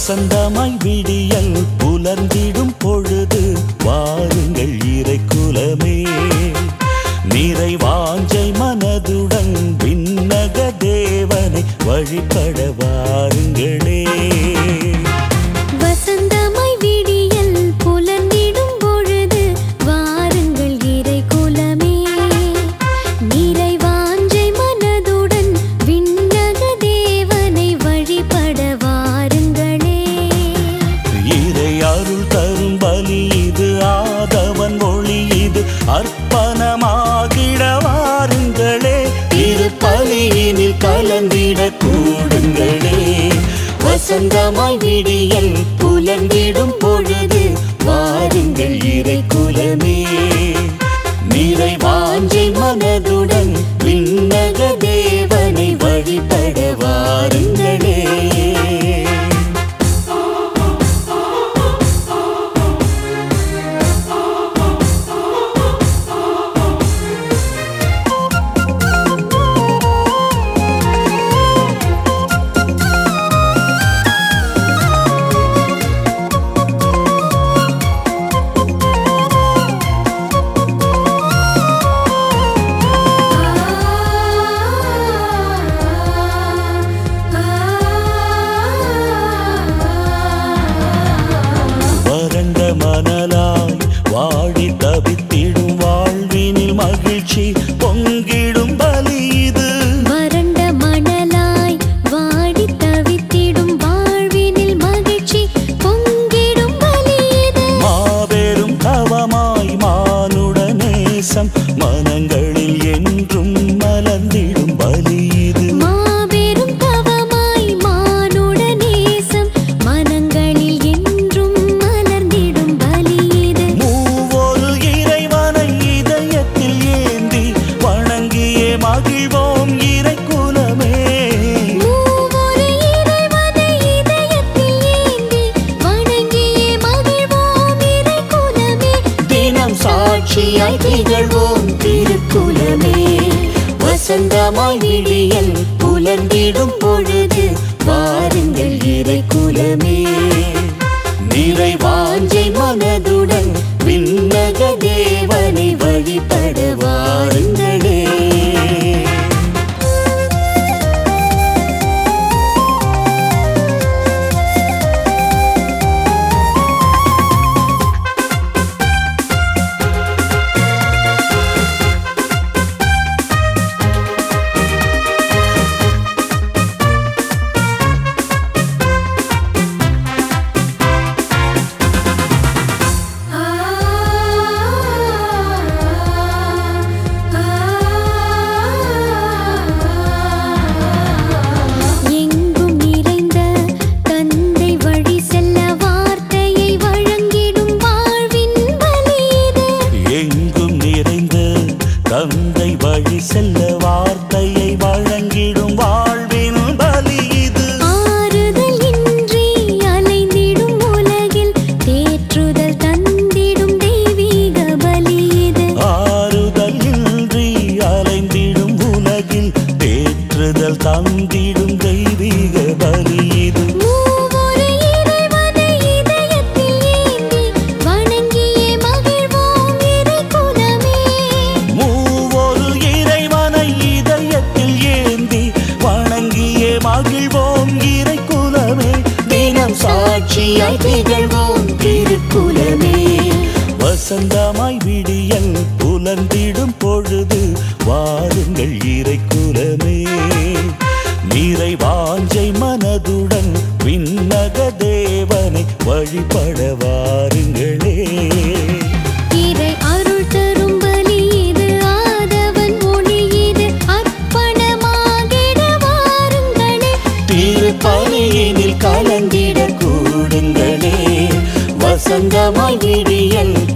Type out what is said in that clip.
வசந்தமாய் விடியல் புலர்ந்திடும் பொழுது வாருங்கள் இறை குலமே நிறைவாஞ்சை மனதுடன் விண்ணக தேவனை வழிபட வாருங்களே வசந்தமாய் விடியல் புலர்ந்திடும் பொழுது வாருங்கள் இறை குலமே நிறைவாஞ்சை மனதுடன் விண்ணக தேவனை வழிபட வாருங்களே இறை அருள் தரும் பலி இது ஆதவன் மொழி இது அர்ப்பணமாகிட வாருங்களே இரு பலியினில் கலந்திட கூடுங்களே வசந்தமாய் விடியல் புலந்திடும் பொழுது வாருங்கள் இறை குலமே நிறைவாஞ்சை மனதுடன் விண்ணக தேவனை வழிபட வாருங்களே வறண்ட மணலாய் வாடி தவித்திடும் வாழ்வினில் மகிழ்ச்சி பொங்கிடும் பலி இது வறண்ட மணலாய் வாடி தவித்திடும் வாழ்வினில் மகிழ்ச்சி பொங்கிடும் பலியது மாபெரும் தவமாய் மானுட நேசம் மனங்களில் என்றும் மலர்ந்திடும் பலி இது மாபெரும் தவமாய் மானுட நேசம் மனங்களில் என்றும் மலர்ந்திடும் பலியது மூவொரு இறைவனை இதயத்தில் ஏந்தி வணங்கியே மகிழ்வோம் இறை குலமே மூவொரு இறைவனை இதயத்தில் ஏந்தி வணங்கியே மகிழ்வோம் இறை குலமே தினம் சாட்சியாய் திகழ்வோம் திருக்குலமே வசந்தமாய் விடியல் புலர்ந்திடும் பொழுது வாருங்கள் இறை குலமே நிறைவாஞ்சை மனதுடன் விண்ணக தேவனை வழிபட வாருங்களே எங்கும் நிறைந்த தந்தை வழி செல்ல வார்த்தையை வழங்கிடும் வாழ்வின் பலியது எங்கும் நிறைந்த தந்தை வழி செல்ல வார்த்தையை வழங்கிடும் வாழ்வின் பலி இது ஆறுதல் இன்றி அலைந்திடும் உலகில் தேற்றுதல் தந்திடும் தெய்வீக பலியது ஆறுதல் இன்றி அலைந்திடும் உலகில் தேற்றுதல் தந்திடும் தெய்வீக பலி இது மூவொரு இறைவனை இதயத்தில் ஏந்தி வணங்கியே மகிழ்வோம் இறை குலமே மூவொரு இறைவனை இதயத்தில் ஏந்தி வணங்கியே மகிழ்வோம் இறை குலமே தினம் சாட்சியாய் திகழ்வோம் திருக்குலமே வசந்தமாய் விடியல் புலந்திடும் பொழுது வாருங்கள் இறை குலமே நிறைவாஞ்சை மனதுடன் விண்ணக தேவனை வழிபட வாருங்களே இறை அருள் தரும் பலி இது ஆதவன் மொழி இது அர்ப்பணமாகிட வாருங்களே திருப்பலியினில் கலந்திட கூடுங்களே வசந்தமாய் விடியல்